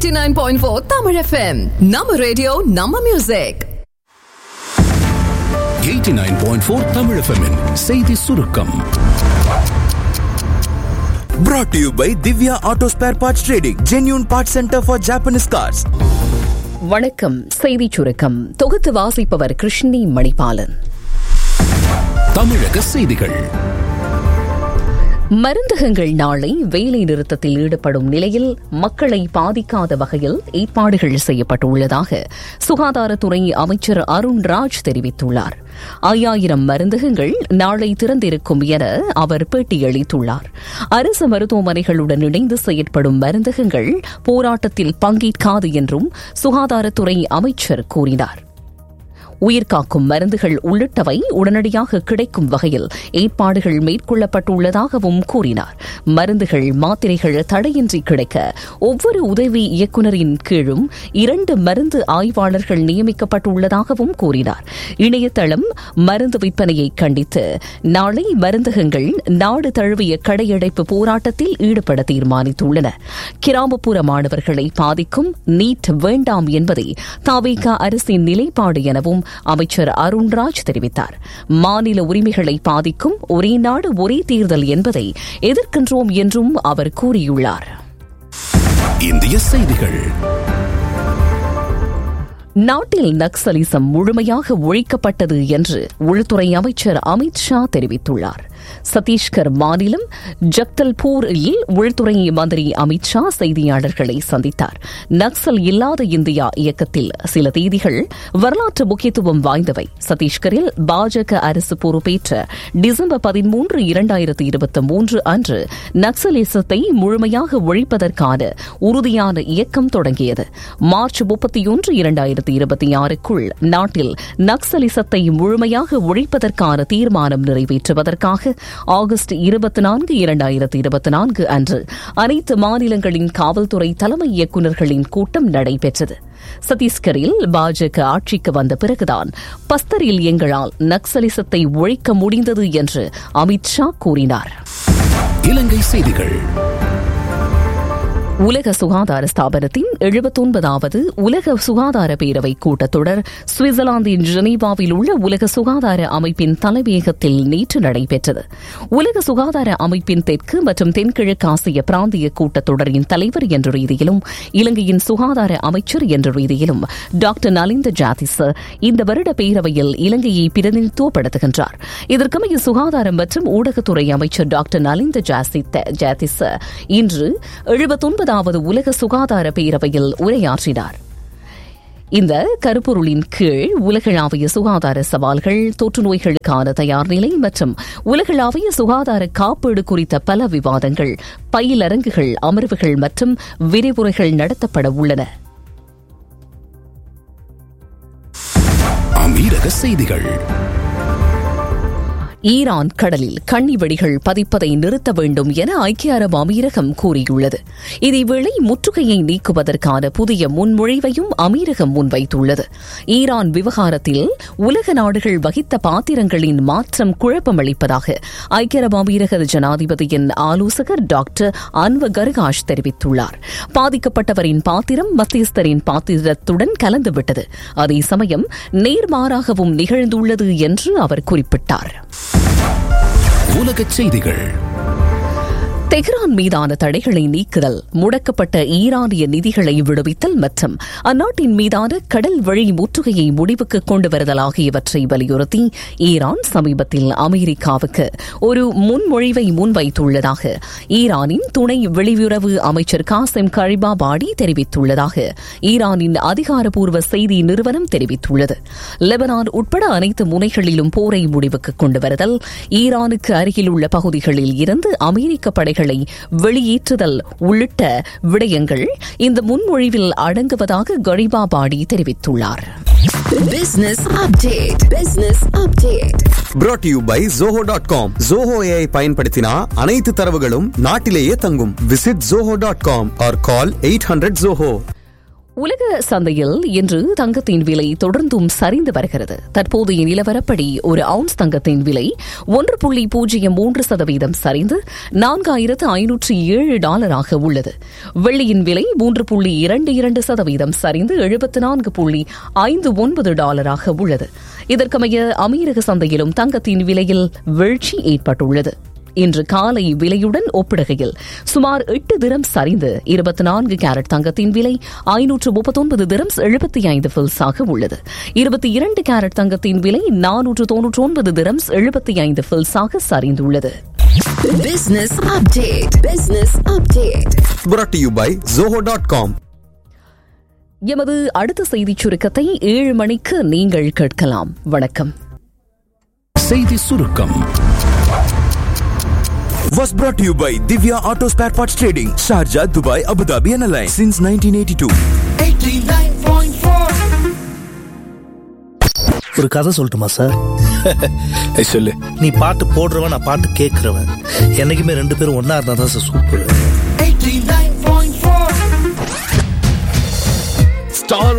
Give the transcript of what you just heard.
89.4 Tamil FM. நம்ம radio நம்ம music 89.4 Tamil FM -இன் செய்தி சுருக்கம் Brought to you by Divya Auto Spare Parts Trading, genuine parts center for Japanese cars. வணக்கம் செய்திச் சுருக்கம் தொகுத்து வாசிப்பவர் கிருஷ்ணி மணிபாலன் தமிழக செய்திகள் மருந்தகங்கள் நாளை வேலை நிறுத்தத்தில் ஈடுபடும் நிலையில் மக்களை பாதிக்காத வகையில் ஏற்பாடுகள் செய்யப்பட்டுள்ளதாக சுகாதாரத்துறை அமைச்சர் அருண்ராஜ் தெரிவித்துள்ளார் ஐயாயிரம் மருந்தகங்கள் நாளை திறந்திருக்கும் என அவர் பேட்டியளித்துள்ளார் அரசு மருத்துவமனைகளுடன் இணைந்து செயற்படும் மருந்தகங்கள் போராட்டத்தில் பங்கேற்காது என்றும் சுகாதாரத்துறை அமைச்சர் கூறினார் உயிர்காக்கும் மருந்துகள் உள்ளிட்டவை உடனடியாக கிடைக்கும் வகையில் ஏற்பாடுகள் மேற்கொள்ளப்பட்டுள்ளதாகவும் கூறினார் மருந்துகள் மாத்திரைகள் தடையின்றி கிடைக்க ஒவ்வொரு உதவி இயக்குநரின் கீழும் இரண்டு மருந்து ஆய்வாளர்கள் நியமிக்கப்பட்டுள்ளதாகவும் கூறினார் இணையதளம் மருந்து விற்பனையை கண்டித்து நாளை மருந்தகங்கள் நாடு தழுவிய கடையடைப்பு போராட்டத்தில் ஈடுபட தீர்மானித்துள்ளன கிராமப்புற மாணவர்களை பாதிக்கும் நீட் வேண்டாம் என்பதே தாவேகா அரசின் நிலைப்பாடு எனவும் அமைச்சர் அருண்ராஜ் தெரிவித்தார் மாநில உரிமைகளை பாதிக்கும் ஒரே நாடு ஒரே தேர்தல் என்பதை எதிர்க்கின்றோம் என்றும் அவர் கூறியுள்ளார் இந்திய செய்திகள் நாட்டில் நக்சலிசம் முழுமையாக ஒழிக்கப்பட்டது என்று உள்துறை அமைச்சர் அமித் ஷா தெரிவித்துள்ளார் சத்தீஸ்கர் மாநிலம் ஜக்தல்பூரில் உள்துறை மந்திரி அமித் ஷா செய்தியாளர்களை சந்தித்தார் நக்சல் இல்லாத இந்தியா இயக்கத்தில் சில தேதிகள் வரலாற்று முக்கியத்துவம் வாய்ந்தவை சத்தீஸ்கரில் பாஜக அரசு பொறுப்பேற்ற டிசம்பர் பதிமூன்று இரண்டாயிரத்து இருபத்தி மூன்று அன்று நக்சலிசத்தை முழுமையாக ஒழிப்பதற்கான உறுதியான இயக்கம் தொடங்கியது மார்ச் முப்பத்தி ஒன்று இரண்டாயிரத்து இருபத்தி ஆறுக்குள் நாட்டில் நக்சலிசத்தை முழுமையாக ஒழிப்பதற்கான தீர்மானம் நிறைவேற்றுவதற்காக ஆகஸ்ட் இருபத்தி நான்கு இரண்டாயிரத்து இருபத்தி நான்கு அன்று அனைத்து மாநிலங்களின் காவல்துறை தலைமை இயக்குநர்களின் கூட்டம் நடைபெற்றது சத்தீஸ்கரில் பாஜக ஆட்சிக்கு வந்த பிறகுதான் பஸ்தரில் எங்களால் நக்சலிசத்தை ஒழிக்க முடிந்தது என்று அமித் ஷா கூறினார் இலங்கை செய்திகள் உலக சுகாதார ஸ்தாபனத்தின் எழுபத்தொன்பதாவது உலக சுகாதார பேரவை கூட்டத்தொடர் சுவிட்சர்லாந்தின் ஜெனீவாவில் உள்ள உலக சுகாதார அமைப்பின் தலைமையகத்தில் நேற்று நடைபெற்றது உலக சுகாதார அமைப்பின் தெற்கு மற்றும் தென்கிழக்கு ஆசிய பிராந்திய கூட்டத்தொடரின் தலைவர் என்ற ரீதியிலும் இலங்கையின் சுகாதார அமைச்சர் என்ற ரீதியிலும் டாக்டர் நலிந்த ஜாதிஸ் இந்த வருட பேரவையில் இலங்கையை பிரதிநிதித்துவப்படுத்துகின்றார் இதற்கமைய சுகாதாரம் மற்றும் ஊடகத்துறை அமைச்சர் டாக்டர் நலிந்த ஜாதிஸ் இன்று எழுபத்தொன்பது ஒன்பதாவது உலக சுகாதார பேரவையில் உரையாற்றினார் இந்த கருப்பொருளின் கீழ் உலகளாவிய சுகாதார சவால்கள் தொற்று நோய்களுக்கான தயார் நிலை மற்றும் உலகளாவிய சுகாதார காப்பீடு குறித்த பல விவாதங்கள் பயிலரங்குகள் அமர்வுகள் மற்றும் விரிவுரைகள் நடத்தப்பட உள்ளன அமீரக செய்திகள் ஈரான் கடலில் கண்ணி வெடிகள் பதிப்பதை நிறுத்த வேண்டும் என ஐக்கிய அரபு அமீரகம் கூறியுள்ளது இதேவேளை முற்றுகையை நீக்குவதற்கான புதிய முன்மொழிவையும் அமீரகம் முன்வைத்துள்ளது ஈரான் விவகாரத்தில் உலக நாடுகள் வகித்த பாத்திரங்களின் மாற்றம் குழப்பமளிப்பதாக ஐக்கிய அரபு அமீரக ஜனாதிபதியின் ஆலோசகர் டாக்டர் அன்வ கர்காஷ் தெரிவித்துள்ளார் பாதிக்கப்பட்டவரின் பாத்திரம் மத்தியஸ்தரின் பாத்திரத்துடன் கலந்துவிட்டது அதே சமயம் நேர்மாறாகவும் நிகழ்ந்துள்ளது என்று அவர் குறிப்பிட்டார் உலகச் செய்திகள் தெஹ்ரான் மீதான தடைகளை நீக்குதல் முடக்கப்பட்ட ஈரானிய நிதிகளை விடுவித்தல் மற்றும் அந்நாட்டின் மீதான கடல் வழி முற்றுகையை முடிவுக்கு கொண்டு வருதல் ஆகியவற்றை வலியுறுத்தி ஈரான் சமீபத்தில் அமெரிக்காவுக்கு ஒரு முன்மொழிவை முன்வைத்துள்ளதாக ஈரானின் துணை வெளியுறவு அமைச்சர் காசிம் கரிபாபாடி தெரிவித்துள்ளதாக ஈரானின் அதிகாரப்பூர்வ செய்தி நிறுவனம் தெரிவித்துள்ளது லெபனான் உட்பட அனைத்து முனைகளிலும் போரை முடிவுக்கு கொண்டு வருதல் ஈரானுக்கு அருகில் உள்ள பகுதிகளில் இருந்து அமெரிக்க படைகள் வெளியேற்றுதல் உள்ளிட்ட விடயங்கள் இந்த முன்மொழிவில் அடங்குவதாக கரிபாபாடி தெரிவித்துள்ளார் Business update. Business update. Brought to you by Zoho.com. Zoho AI பயன்படுத்தினா அனைத்து தரவுகளும் நாட்டிலேயே தங்கும். Visit Zoho.com or call 800 Zoho. உலக சந்தையில் இன்று தங்கத்தின் விலை தொடர்ந்தும் சரிந்து வருகிறது தற்போதைய நிலவரப்படி ஒரு அவுன்ஸ் தங்கத்தின் விலை ஒன்று புள்ளி பூஜ்ஜியம் மூன்று சதவீதம் சரிந்து நான்காயிரத்து ஐநூற்று ஏழு டாலராக உள்ளது வெள்ளியின் விலை மூன்று புள்ளி இரண்டு இரண்டு சதவீதம் சரிந்து எழுபத்து நான்கு புள்ளி ஐந்து ஒன்பது டாலராக உள்ளது இதற்கமைய அமீரக சந்தையிலும் தங்கத்தின் விலையில் வீழ்ச்சி ஏற்பட்டுள்ளது இன்று காலை விலையுடன் ஒப்பிடுகையில் சுமார் எட்டு திரம் சரிந்து இருபத்தி நான்கு கேரட் தங்கத்தின் விலை ஐநூற்று முப்பத்தொன்பது திரம்ஸ் எழுபத்தி ஐந்து பில்ஸாக உள்ளது இருபத்தி இரண்டு கேரட் தங்கத்தின் விலை நானூற்று தொன்னூற்றி ஒன்பது திரம்ஸ் எழுபத்தி ஐந்து பில்ஸாக சரிந்துள்ளது Business update. Business update. brought to you by zoho.com எமது அடுத்த செய்திச் சுருக்கத்தை ஏழு மணிக்கு நீங்கள் கேட்கலாம் வணக்கம் செய்தி சுருக்கம் was brought to you by Divya Auto Spare Parts Trading, Sharjah, Dubai, Abu Dhabi and Alliance since 1982. ஒரு கதை சொல்லட்டுமா சார் சொல்லு நீ பாட்டு போடுறவன் நான் பாட்டு கேட்கறவன் என்னைக்குமே ரெண்டு பேரும் ஒன்னா இருந்தா தான் சார் சூப்பர் ஸ்டார்